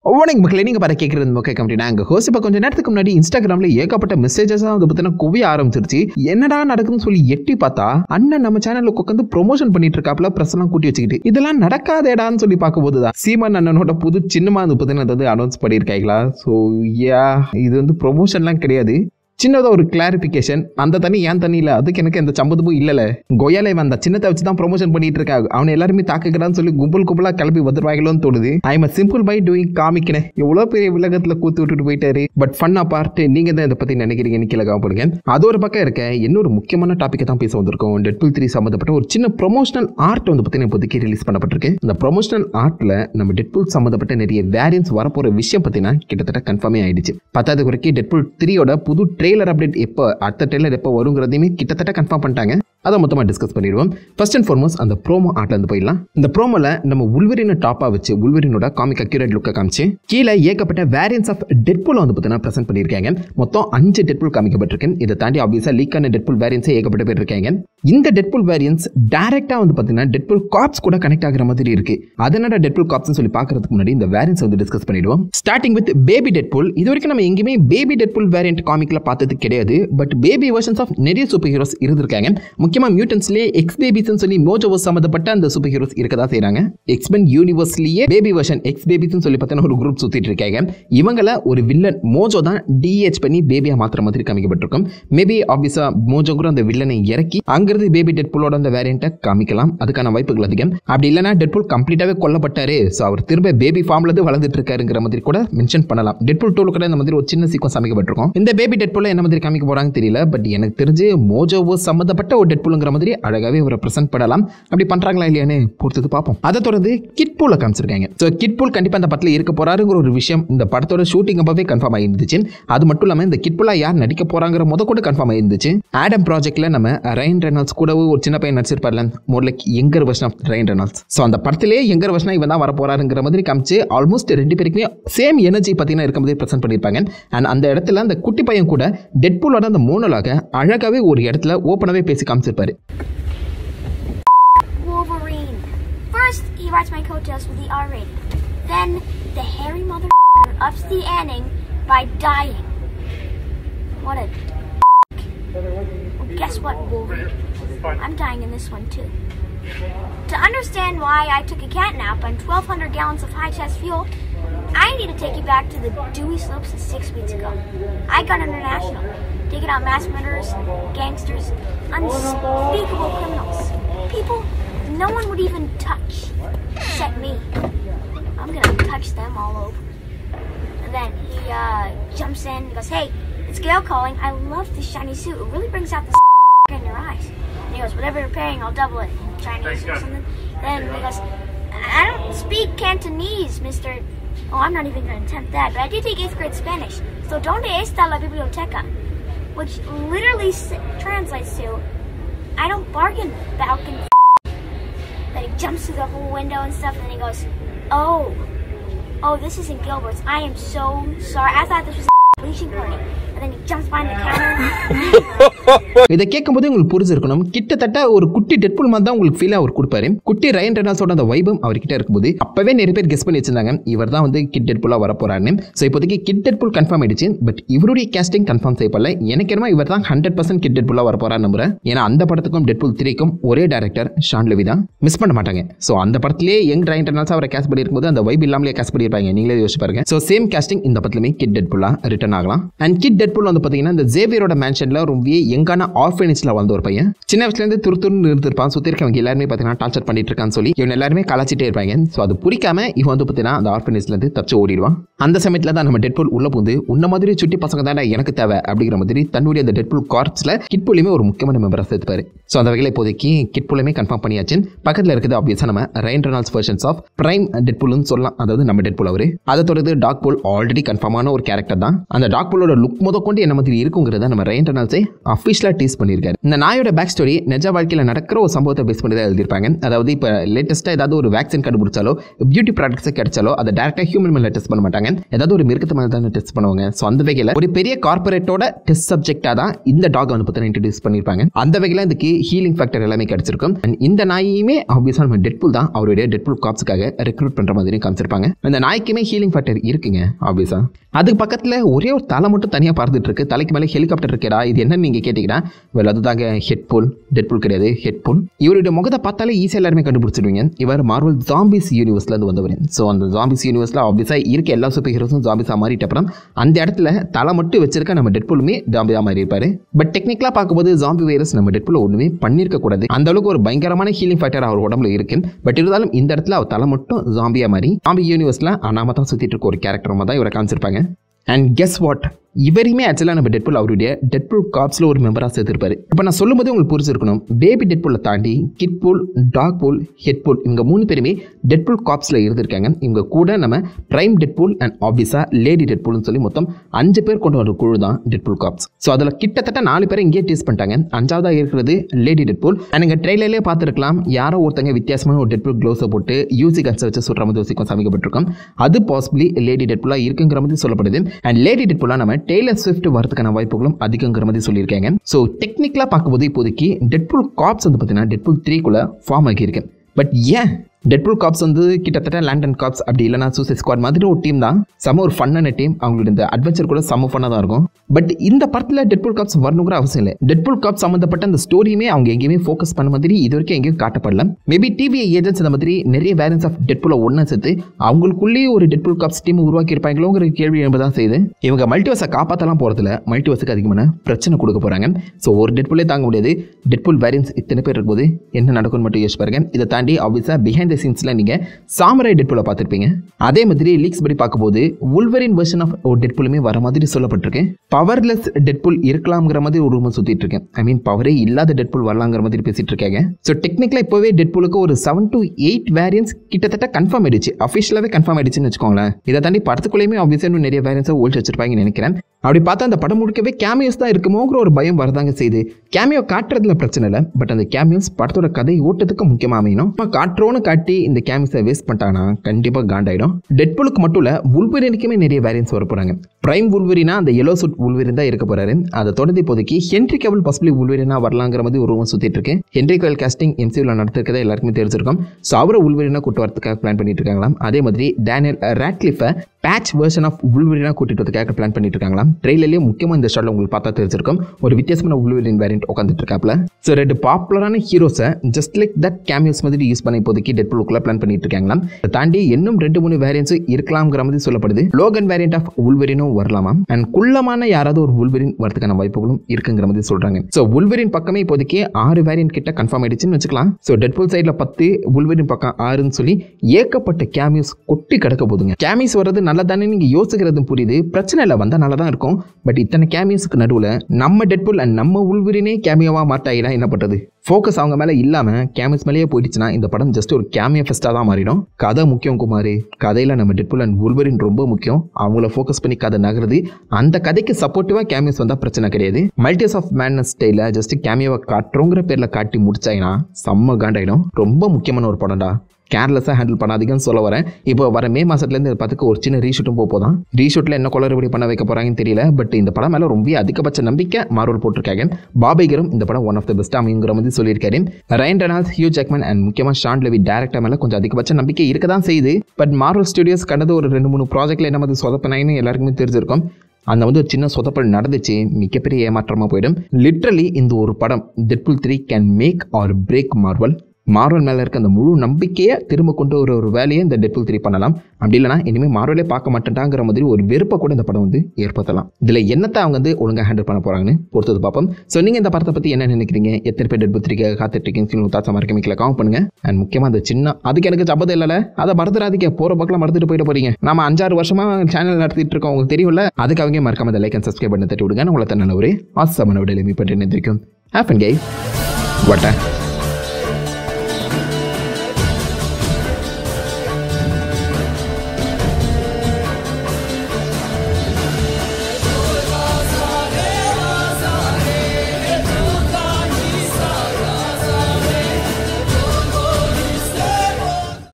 வணக்கம் மக்களே நீங்கள் பார்த்து கேட்குறது மக்கள் கம்பெனி நாங்கள் ஹோஸ்ட் இப்போ கொஞ்சம் நேரத்துக்கு முன்னாடி இன்ஸ்டாகிராமில் ஏகப்பட்ட மெசேஜஸாக வந்து பார்த்தீங்கன்னா குவிய ஆரம்பிச்சிருச்சு என்னடா நடக்குதுன்னு சொல்லி எட்டி பார்த்தா அண்ணன் நம்ம சேனலில் உட்காந்து ப்ரொமோஷன் பண்ணிட்டு இருக்காப்புல ப்ரெஸ் எல்லாம் கூட்டி வச்சுக்கிட்டு இதெல்லாம் நடக்காதேடான்னு சொல்லி பார்க்கும்போது தான் சீமான் அண்ணனோட புது சின்னமா வந்து பார்த்தீங்கன்னா அது வந்து அனௌன்ஸ் பண்ணியிருக்காங்களா ஸோ யா இது வந்து ப்ரொமோஷன்லாம் கிடையாது சின்னதாக ஒரு கிளாரிஃபிகேஷன் அந்த தண்ணி ஏன் தண்ணி இல்லை அதுக்கு எனக்கு எந்த சம்மந்தமும் இல்லைல்ல கொய்யாலே வந்த சின்னத்தை வச்சு தான் ப்ரொமோஷன் பண்ணிட்டு இருக்காங்க அவனை எல்லாருமே தாக்குகிறான்னு சொல்லி கும்பல் கும்பலாக கிளம்பி வந்துருவாங்களோன்னு தோணுது I am simple by doing காமிக்கிறேன் எவ்வளோ பெரிய விலகத்தில் கூத்து விட்டுட்டு போயிட்டாரு பட் ஃபன்னா பார்ட்டு நீங்கள் தான் இதை பற்றி நினைக்கிறீங்கன்னு கீழே கவனிப்படுங்க அது ஒரு பக்கம் இருக்க இன்னொரு முக்கியமான டாப்பிக்கை தான் பேச வந்திருக்கோம் டெட்புல் த்ரீ சம்மந்தப்பட்ட ஒரு சின்ன ப்ரொமோஷனல் ஆர்ட் வந்து பார்த்தீங்கன்னா இப்போதைக்கு ரிலீஸ் பண்ணப்பட்டிருக்கு இந்த ப்ரொமோஷனல் ஆர்ட்டில் நம்ம டெட்புல் சம்மந்தப்பட்ட நிறைய வேரியன்ஸ் வரப்போகிற விஷயம் பார்த்தீங்கன்னா கிட்டத்தட்ட கன்ஃபார்மே ஆயிடுச்சு பத்தாவது குறைக்கு டெட்புல் த்ரீயோட புது ட்ரெய்லர் அப்டேட் எப்போ அடுத்த ட்ரெய்லர் எப்போ வருங்கிறதையுமே கிட்டத்தட்ட கன்ஃபார்ம் பண்ணிட்டாங்க அதை மொத்தமாக டிஸ்கஸ் பண்ணிடுவோம் ஃபர்ஸ்ட் அண்ட் ஃபார்மோஸ்ட் அந்த ப்ரோமோ ஆட்ல இருந்து போயிடலாம் இந்த ப்ரோமோல நம்ம உள்வரினை டாப்பாக வச்சு உள்வரினோட காமிக் அக்யூரேட் லுக்கை காமிச்சு கீழே ஏகப்பட்ட வேரியன்ஸ் ஆஃப் டெட்புல் வந்து பார்த்தீங்கன்னா ப்ரெசென்ட் பண்ணியிருக்காங்க மொத்தம் அஞ்சு டெட்புல் காமிக்கப்பட்டிருக்கு இதை தாண்டி ஆப்வியஸாக லீக் ஆன டெட்புல் வேரியன்ஸே ஏகப்பட்ட பேர் இருக்காங்க இந்த டெட்புல் வேரியன்ஸ் டேரெக்டாக வந்து பார்த்தீங்கன்னா டெட்புல் காப்ஸ் கூட கனெக்ட் ஆகிற மாதிரி இருக்கு அதனோட டெட்புல் காப்ஸ்னு சொல்லி பார்க்கறதுக்கு முன்னாடி இந்த வேரியன்ஸ் வந்து டிஸ்கஸ் பண்ணிடுவோம் ஸ்டார்டிங் வித் பேபி டெட்புல் இது வரைக்கும் நம்ம எங்கேயுமே பேபி டெட்புல் வேரியன்ட் காமிக்ல பார்த்தது கிடையாது பட் பேபி வெர்ஷன்ஸ் ஆஃப் நிறைய சூப்பர் ஹீரோஸ் இருந்திருக்காங்க முக்கியமாக மியூட்டன்ஸ்லேயே எக்ஸ் பேபிஸ்னு சொல்லி மோஜோவஸ் சம்மந்தப்பட்ட அந்த சூப்பர் ஹீரோஸ் இருக்கதா செய்கிறாங்க எக்ஸ்பென் யூனிவர்ஸ்லேயே பேபி வெர்ஷன் எக்ஸ் பேபிஸ்னு சொல்லி பார்த்தீங்கன்னா ஒரு குரூப் சுற்றிட்டு இருக்காங்க இவங்கள ஒரு வில்லன் மோஜோ தான் டிஹெச் பண்ணி பேபியாக மாத்திர மாதிரி காமிக்கப்பட்டிருக்கும் மேபி ஆப்வியஸாக மோஜோ கூட அந்த வில்லனை இறக்கி அங்கிருந்து பேபி டெட்புலோட அந்த வேரியண்ட்டை காமிக்கலாம் அதுக்கான வாய்ப்புகள் அதிகம் அப்படி இல்லைனா டெட்புல் கம்ப்ளீட்டாகவே கொல்லப்பட்டாரு ஸோ அவர் திரும்ப பேபி ஃபார்ம்ல இருந்து வளர்ந்துட்டு இருக்காருங்கிற மாதிரி கூட மென்ஷன் பண்ணலாம் டெட்புல் டூல கூட இந்த மாதிரி ஒரு சின்ன சீக்வன்ஸ் அமைக்கப்பட்டிருக்கும் இந்த பேபி டெட்புல என்ன மாதிரி காமிக்க போறாங்க தெரியல பட் எனக்கு தெரிஞ்சு மோஜோவோ சம்மந்தப்பட்ட ஒரு டெட்புலுங்கிற மாதிரி அழகாவே அவரை ப்ரெசென்ட் பண்ணலாம் அப்படி பண்றாங்களா இல்லையான்னு பொறுத்தது பார்ப்போம் அதை தொடர்ந்து கிட் பூல காமிச்சிருக்காங்க ஸோ கிட் பூல் கண்டிப்பாக அந்த படத்தில் இருக்க போறாருங்கிற ஒரு விஷயம் இந்த படத்தோட ஷூட்டிங் அப்பவே கன்ஃபார்ம் ஆயிருந்துச்சு அது மட்டும் இல்லாமல் இந்த கிட் பூலா யார் நடிக்க போறாங்கிற முத கூட கன்ஃபார்ம் ஆயிருந்துச்சு ஆடம் ப்ராஜெக்ட்ல நம்ம ரைன் ரெனால்ஸ் கூடவும் ஒரு சின்ன பையன் நடிச்சிருப்பார்ல more like younger version of Ryan Reynolds so அந்த படத்திலே எங்கர் வெர்ஷனா இவன் தான் வர போறாருங்கிற மாதிரி காமிச்சு ஆல்மோஸ்ட் ரெண்டு பேருக்குமே சேம் எனர்ஜி பார்த்தீங்கன்னா இருக்க மாதிரி ப்ரெசென்ட் பண்ணியிருப்பாங்க அண்ட் அந்த இடத்துல அந்த குட்டி பையன் கூட டெட்பூலோட அந்த மோனலாக அழகாவே ஒரு இடத்துல ஓப்பனாகவே பேசி காமிச்சிருப்பாரு Wolverine. First, he rides my coattails with the R rating. Then, the hairy mother ups the ending by dying. What a. Well, guess what, Wolverine? I'm dying in this one too. To understand why I took a cat nap on 1,200 gallons of high test fuel, I need to take you back to the dewy slopes of six weeks ago. I got international, taking out mass murderers, gangsters, unspeakable criminals, people no one would even touch, except me. I'm gonna touch them all over. And then he uh, jumps in and goes, "Hey, it's Gail calling. I love this shiny suit. It really brings out the in your eyes." And he goes, "Whatever you're paying, I'll double it." Chinese or something. Then he goes, "I don't speak Cantonese, Mister." Oh, I'm not even gonna attempt that, but I did take eighth grade Spanish. So donde está la biblioteca? Which literally s- translates to, "I don't bargain, Falcon." Then he jumps through the whole window and stuff, and then he goes, "Oh, oh, this isn't Gilbert's. I am so sorry. I thought this was a bleaching party." And then he jumps behind the counter. இதை கேட்கும்போது உங்களுக்கு புரிஞ்சிருக்கணும் கிட்டத்தட்ட ஒரு குட்டி Deadpool மாதிரி தான் உங்களுக்கு feel அவர் கொடுப்பாரு குட்டி ரயன் ரெனால்ஸோட அந்த வைபம் அவர்கிட்ட இருக்கும்போது அப்பவே நிறைய பேர் கெஸ் பண்ணி வச்சிருந்தாங்க இவர் தான் வந்து கிட் டெட்புல்லா வர போறாருன்னு ஸோ இப்போதைக்கு கிட் டெட்புல் கன்ஃபார்ம் ஆயிடுச்சு பட் இவருடைய கேஸ்டிங் கன்ஃபார்ம் செய்யப்படல எனக்கு என்னமோ இவர் தான் ஹண்ட்ரட் பர்சன்ட் கிட் டெட்புல்லா வர போறாரு நம்புறேன் ஏன்னா அந்த படத்துக்கும் டெட்புல் த்ரீக்கும் ஒரே டேரக்டர் ஷான் லெவி தான் மிஸ் பண்ண மாட்டாங்க ஸோ அந்த படத்திலே யங் ரயன் ரெனால்ஸ் அவரை கேஸ் பண்ணியிருக்கும்போது அந்த வைப் இல்லாமலே கேஸ் பண்ணியிருப்பாங்க நீங்களே யோசிச்சு பாருங்க ஸோ சேம் கேஸ்டிங் இந்த படத்துலையுமே கிட் டெட்புல்லா ரிட்டர்ன் ஆகலாம் அண்ட் கிட் டெட்புல் வந்து பார்த்தீங்கன்னா இந்த ஜேவியரோட மேன்ஷனில் ரொம்ப யங்கான ஆர்ஃபனேஜில் வந்த ஒரு பையன் சின்ன வயசுலேருந்து துரு துருன்னு இருந்திருப்பான் சுற்றி இருக்கவங்க எல்லாருமே பார்த்தீங்கன்னா டார்ச்சர் பண்ணிட்டு இருக்கான்னு சொல்லி இவன் எல்லாருமே கலாச்சிட்டே இருப்பாங்க ஸோ அது பிடிக்காம இவன் வந்து பார்த்தீங்கன்னா அந்த ஆர்ஃபனேஜ்லேருந்து தப்பிச்சு ஓடிடுவான் அந்த சமயத்தில் தான் நம்ம டெட்புல் உள்ள பூந்து உன்ன மாதிரி சுட்டி பசங்க தானே எனக்கு தேவை அப்படிங்கிற மாதிரி தன்னுடைய அந்த டெட்புல் கார்ப்ஸில் கிட்புலையுமே ஒரு முக்கியமான மெம்பராக சேர்த்துப்பாரு ஸோ அந்த வகையில் இப்போதைக்கு கிட்புலையுமே கன்ஃபார்ம் பண்ணியாச்சு பக்கத்தில் இருக்குது ஆப்வியஸாக நம்ம Ryan Reynolds versions of prime டெட்புல்னு சொல்லலாம் அதாவது நம்ம டெட்புல் அவரு அதை தொடர்ந்து டாக் புல் ஆல்ரெடி கன்ஃபார்மான ஒரு கேரக்டர் தான் அந்த அந்த டாக் புல்லோட லுக் முத கொண்டு என்ன மாதிரி இருக்குங்கிறத நம்ம ரயன் ரெனால்ஸே அஃபிஷியலாக டீஸ் பண்ணியிருக்காரு இந்த நாயோட பேக் ஸ்டோரி நிஜ வாழ்க்கையில் நடக்கிற ஒரு சம்பவத்தை பேஸ் பண்ணி தான் எழுதியிருப்பாங்க அதாவது இப்போ லேட்டஸ்ட்டாக ஏதாவது ஒரு வேக்சின் கண்டுபிடிச்சாலோ பியூட்டி ப்ராடக்ட்ஸ் கிடைச்சாலோ அதை டேரெக்டாக ஹியூமன் மேலே டெஸ்ட் பண்ண மாட்டாங்க ஏதாவது ஒரு மிருகத்து மேலே தான் டெஸ்ட் பண்ணுவாங்க ஸோ அந்த வகையில் ஒரு பெரிய கார்பரேட்டோட டெஸ்ட் சப்ஜெக்டாக தான் இந்த டாக் வந்து பார்த்தீங்கன்னா இன்ட்ரடியூஸ் பண்ணியிருப்பாங்க அந்த வகையில் இதுக்கு ஹீலிங் ஃபேக்டர் எல்லாமே கிடைச்சிருக்கும் And இந்த நாயுமே ஆப்வியஸாக நம்ம டெட்புல் தான் அவருடைய டெட்புல் காப்ஸுக்காக ரெக்ரூட் பண்ணுற மாதிரி காமிச்சிருப்பாங்க அந்த நாய்க்குமே ஹீலிங் ஃபேக்டர் இருக்குங்க ஆப்வியஸாக அதுக்கு பக்கத்தில் ஒரே ஒரு தலை மட்டும் தனியாக பார்த்துட்டு இருக்கு தலைக்கு மேலே ஹெலிகாப்டர் இருக்கேடா இது என்னன்னு நீங்கள் கேட்டிங்கன்னா well அதுதாங்க ஹெட்புல் டெட்புல் கிடையாது ஹெட்புல் இவருடைய முகத்தை பார்த்தாலே ஈஸியாக எல்லாருமே கண்டுபிடிச்சிடுவீங்க இவர் மார்வல் ஜாம்பிஸ் யூனிவர்ஸ்லேருந்து வந்தவர் ஸோ அந்த ஜாம்பிஸ் யூனிவர்ஸில் ஆப்வியஸாக இருக்க எல்லா சூப்பர் ஹீரோஸும் ஜாம்பிஸாக மாறிட்ட அப்புறம் அந்த இடத்துல தலை மட்டும் வச்சிருக்க நம்ம டெட்புலுமே ஜாம்பியாக மாறி இருப்பாரு பட் டெக்னிக்கலாக பார்க்கும்போது ஜாம்பி வைரஸ் நம்ம டெட்புல் ஒன்றுமே பண்ணியிருக்க கூடாது அந்த அளவுக்கு ஒரு பயங்கரமான ஹீலிங் ஃபேக்டர் அவர் உடம்புல இருக்கு பட் இருந்தாலும் இந்த இடத்துல அவர் தலை மட்டும் ஜாம்பியாக மாறி ஜாம்பி யூனிவர்ஸில் அனாம தான் சுற்றிட்டு இருக்க ஒரு கேரக்டர் தான் இவரை காமிச்சிருப்பாங்க அண்ட் கெஸ் வாட் இவரையுமே ஆக்சுவலாக நம்ம டெட்புல் அவருடைய டெட்புல் காப்ஸில் ஒரு மெம்பராக சேர்த்துருப்பாரு இப்போ நான் சொல்லும்போது உங்களுக்கு புரிஞ்சிருக்கணும் பேபி டெட்புல்லை தாண்டி கிட்புல் டாக் பூல் ஹெட்புல் இவங்க மூணு பேருமே டெட்புல் காப்ஸில் இருந்திருக்காங்க இவங்க கூட நம்ம பிரைம் டெட்புல் அண்ட் ஆப்வியஸாக லேடி டெட்புல்னு சொல்லி மொத்தம் அஞ்சு பேர் கொண்டு வர குழு தான் டெட்புல் காப்ஸ் ஸோ அதில் கிட்டத்தட்ட நாலு பேரை இங்கேயே டீஸ் பண்ணிட்டாங்க அஞ்சாவதாக இருக்கிறது லேடி டெட்புல் அண்ட் எங்கள் ட்ரெயிலர்லேயே பார்த்துருக்கலாம் யாரோ ஒருத்தங்க வித்தியாசமான ஒரு டெட்புல் க்ளோஸை போட்டு யூசி கன்ஸை வச்சு சுடுற மாதிரி ஒரு சீக்வன்ஸ் அமைக்கப்பட்டிருக்கும் அது பாசிபிளி லேடி டெட்புல்லாக இருக்குங்கிற மாதிரி சொல்லப்படுது அண்ட் லேடி டெட்புல்லாக நம்ம டெய்லர் ஸ்விஃப்ட் வரதுக்கான வாய்ப்புகளும் அதிகங்கிற மாதிரி சொல்லியிருக்காங்க ஸோ டெக்னிக்கலாக பார்க்கும்போது இப்போதைக்கு டெட்புல் காப்ஸ் வந்து பார்த்தீங்கன்னா டெட்புல் த்ரீக்குள்ளே ஃபார்ம் ஆகியிருக்கு பட் ஏன் டெட்புல் காப்ஸ் வந்து கிட்டத்தட்ட லேண்டன் காப்ஸ் அப்படி இல்லைனா சூசைட் ஸ்குவாட் மாதிரி ஒரு டீம் தான் செம ஒரு ஃபன்னான டீம் அவங்களோட இந்த அட்வென்ச்சர் கூட செம்ம ஃபன்னாக தான் இருக்கும் பட் இந்த படத்தில் டெட்புல் காப்ஸ் வரணுங்கிற அவசியம் இல்லை டெட்புல் காப்ஸ் சம்மந்தப்பட்ட அந்த ஸ்டோரியுமே அவங்க எங்கேயுமே ஃபோக்கஸ் பண்ண மாதிரி இது வரைக்கும் எங்கேயும் காட்டப்படல மேபி டிவி ஏஜென்ட்ஸ் இந்த மாதிரி நிறைய வேரியன்ஸ் ஆஃப் டெட்புலை ஒன்றா சேர்த்து அவங்களுக்குள்ளேயே ஒரு டெட்புல் காப்ஸ் டீம் உருவாக்கி இருப்பாங்களோங்கிற கேள்வி என்பதான் செய்யுது இவங்க மல்டிவர்ஸை காப்பாற்றலாம் போகிறதுல மல்டிவர்ஸுக்கு அதிகமான பிரச்சனை கொடுக்க போகிறாங்க ஸோ ஒரு டெட்புல்லே தாங்க முடியாது டெட்புல் வேரியன்ஸ் இத்தனை பேர் இருக்கும்போது என்ன நடக்கும்னு மட்டும் யோசிச்சு பாருங்க இதை தாண்டி ஆப்வியஸாக பிஹைண்ட் த சீன்ஸில் நீங்கள் சாமராய் டெட்புலை பார்த்துருப்பீங்க அதே மாதிரி லீக்ஸ் படி பார்க்கும்போது உல்வரின் வெர்ஷன் ஆஃப் ஒரு டெட்புலுமே வர மாதிரி சொல்லப்பட்டிருக்கு பவர்லெஸ் டெட்புல் இருக்கலாம்ங்கிற மாதிரி ஒரு ரூமர் சுற்றிட்டு இருக்கேன் ஐ மீன் பவரே இல்லாத டெட்புல் வரலாங்கிற மாதிரி பேசிட்டு இருக்காங்க ஸோ டெக்னிக்கலாக இப்போவே டெட்புலுக்கு ஒரு செவன் டு எயிட் வேரியன்ஸ் கிட்டத்தட்ட கன்ஃபார்ம் ஆயிடுச்சு அஃபிஷியலாகவே கன்ஃபார்ம் ஆயிடுச்சுன்னு வச்சுக்கோங்களேன் இதை தாண்டி படத்துக்குள்ளேயுமே ஆப்வியஸாக இன்னும் நிறைய வேரியன்ஸை ஒழிச்சு வச்சிருப்பாங்கன்னு நினைக்கிறேன் அப்படி பார்த்தா அந்த படம் முழுக்கவே கேமியோஸ் தான் இருக்குமோங்கிற ஒரு பயம் வரதாங்க செய்யுது கேமியோ காட்டுறதுல பிரச்சனை இல்லை பட் அந்த கேமியோஸ் படத்தோட கதை ஓட்டத்துக்கு முக்கியமாக அமையணும் இப்போ காட்டுறோன்னு காட்டி இந்த கேமியோஸை வேஸ்ட் பண்ணிட்டாங்கன்னா கண்டிப்பாக காண்டாயிடும் டெட்புலுக்கு மட்டும் இல்லை உள்வரினுக்குமே நிறைய வேரியன்ஸ் வர போகிறாங்க பிரைம் உள்வரினா அந்த எல்லோ சுட் உள்வரின் தான் இருக்க போறாரு அதை தொடர்ந்து இப்போதைக்கு ஹென்ரி கவல் பாசிபிளி உள்வரினா வரலாங்கிற மாதிரி ஒரு ரூம் சுற்றிட்டு இருக்கு ஹென்ரி கவல் காஸ்டிங் எம்சியூவில் நடத்திருக்கதை எல்லாருக்குமே தெரிஞ்சிருக்கும் ஸோ அவரை உள்வரினா கூட்டு வரதுக்காக பிளான் பண்ணிட்டு இருக்காங்களாம் அதே மாதிரி டேனியல் ரேட்லிஃபை பேட்ச் வெர்ஷன் ஆஃப் உள்வரினா கூட்டிட்டு வரதுக்காக பிளான் பண்ணிட்டு இருக்காங்களாம் ட்ரெயிலர்லேயே முக்கியமாக இந்த ஷாட்டில் உங்களுக்கு பார்த்தா தெரிஞ்சிருக்கும் ஒரு வித்தியாசமான உள்வரின் வேரியன்ட் உட்காந்துட்டு இருக்காப்ல ஸோ ரெண்டு பாப்புலரான ஹீரோஸை ஜஸ்ட் லைக் தட் கேமியோஸ் மாதிரி யூஸ் பண்ண இப்போதைக்கு டெட் புலுக்குள்ள பிளான் பண்ணிட்டு இருக்காங்களாம் இதை தாண்டி இன்னும் ரெண்டு மூணு வேரியன்ஸ் இருக்கலாம்ங்கிற மாதிரி சொல்லப்படுது லோகன் வேரியன்ட் ஆஃப் உள்வரினும் வரலாமா அண்ட் குள்ளமான யாராவது ஒரு உள்வரின் வரதுக்கான வாய்ப்புகளும் இருக்குங்கிற மாதிரி சொல்றாங்க ஸோ உள்வரின் பக்கமே இப்போதைக்கு ஆறு வேரியன்ட் கிட்ட கன்ஃபார்ம் ஆயிடுச்சுன்னு வச்சுக்கலாம் ஸோ டெட்புல் சைடில் பத்து உள்வரின் பக்கம் ஆறுன்னு சொல்லி ஏகப்பட்ட கேமியோஸ் கொட்டி கிடக்க போதுங்க கேமியோஸ் வர்றது நல்லதானே நீங்க யோசிக்கிறது புரியுது பிரச்சனை இல்லை வந்தால் நல்லா தான் இருக்கும் பட் இத்தனை கேமியோஸ்க்கு நடுவில் நம்ம டெட்புல் அண்ட் நம்ம உள்வரினே கேமியோவாக மாட்டாயினா என்ன பண்ணுறது ஃபோக்கஸ் அவங்க மேலே இல்லாமல் கேமியோஸ் மேலேயே போயிடுச்சுன்னா இந்த படம் ஜஸ்ட் ஒரு கேமியோ ஃபெஸ்ட்டாக தான் மாறிடும் கதை முக்கியம் குமார் கதையில் நம்ம டெட்புல் அண்ட் உள்வரின் ரொம்ப முக்கியம் அவங்கள ஃபோக்கஸ் பண்ணி கதை நகருது அந்த கதைக்கு சப்போர்ட்டிவாக கேமியோஸ் வந்தால் பிரச்சனை கிடையாது மல்டிஸ் ஆஃப் மேட்னஸ் ஸ்டைலில் ஜஸ்ட் கேமியோவை காட்டுறோங்கிற பேரில் காட்டி முடிச்சாங்கன்னா செம்ம காண்டாயிடும் ரொம்ப முக்கியமான ஒரு படம்டா கேர்லெஸ்ஸாக ஹேண்டில் பண்ணாதீங்கன்னு சொல்ல வரேன் இப்போ வர மே மாதத்துலேருந்து பார்த்துக்க ஒரு சின்ன ரீஷூட்டும் போக போதான் ரீஷூட்டில் என்ன குளறுபடி பண்ண வைக்க போகிறாங்கன்னு தெரியல பட் இந்த படம் மேலே ரொம்ப அதிகபட்ச நம்பிக்கை மார்வல் போட்டிருக்காங்க பாபைகரும் இந்த படம் ஒன் ஆஃப் த பெஸ்ட் அமைங்கிற மாதிரி சொல்லியிருக்காரு Ryan Reynolds Hugh Jackman and முக்கியமாக ஷான் லெவி டேரக்டர் மேலே கொஞ்சம் அதிகபட்ச நம்பிக்கை இருக்க தான் செய்யுது பட் மார்வல் ஸ்டுடியோஸ் கடந்த ஒரு ரெண்டு மூணு ப்ராஜெக்ட்டில் என்ன மாதிரி சொதப்பினாங்கன்னு எல்லாருக்குமே தெரிஞ்சிருக்கும் அந்த வந்து ஒரு சின்ன சொதப்பல் நடந்துச்சு மிகப்பெரிய ஏமாற்றமாக போயிடும் லிட்ரலி இந்த ஒரு படம் Deadpool three can make or break Marvel Marvel மேலே இருக்க அந்த முழு நம்பிக்கையை திரும்ப கொண்டு வர ஒரு வேலையை இந்த டெட்புல் த்ரீ பண்ணலாம் அப்படி இல்லைனா இனிமேல் மார்வலே பார்க்க மாட்டேன்டாங்கிற மாதிரி ஒரு வெறுப்பை கூட இந்த படம் வந்து ஏற்படுத்தலாம் இதில் என்னத்தை அவங்க வந்து ஒழுங்காக ஹேண்டில் பண்ண போகிறாங்கன்னு பொறுத்தது பார்ப்போம் ஸோ நீங்கள் இந்த படத்தை பற்றி என்ன நினைக்கிறீங்க எத்தனை பேர் டெட்புல் த்ரீக்காக காத்துட்ருக்கீங்க தாசா மறக்க மிக்கல காம் பண்ணுங்க அண்ட் முக்கியமாக அந்த சின்ன அதுக்கு எனக்கு ஜபதம் இல்லைல்ல அதை மறந்துடாதீங்க போகிற பக்கம் மறந்துட்டு போயிட்டு போறீங்க நம்ம அஞ்சாறு வருஷமாக சேனல் நடத்திட்டு இருக்கோம் உங்களுக்கு தெரியும்ல அதுக்கு அவங்க மறக்காம லைக் அண்ட் சப்ஸ்கிரைப் பண்ணி தட்டி விடுங்க உங்களை தன்ன ஒரு ஆசமான விட எளிமை பற்றி நினைத்திருக்கும் ஹேப்பன் கை வட்ட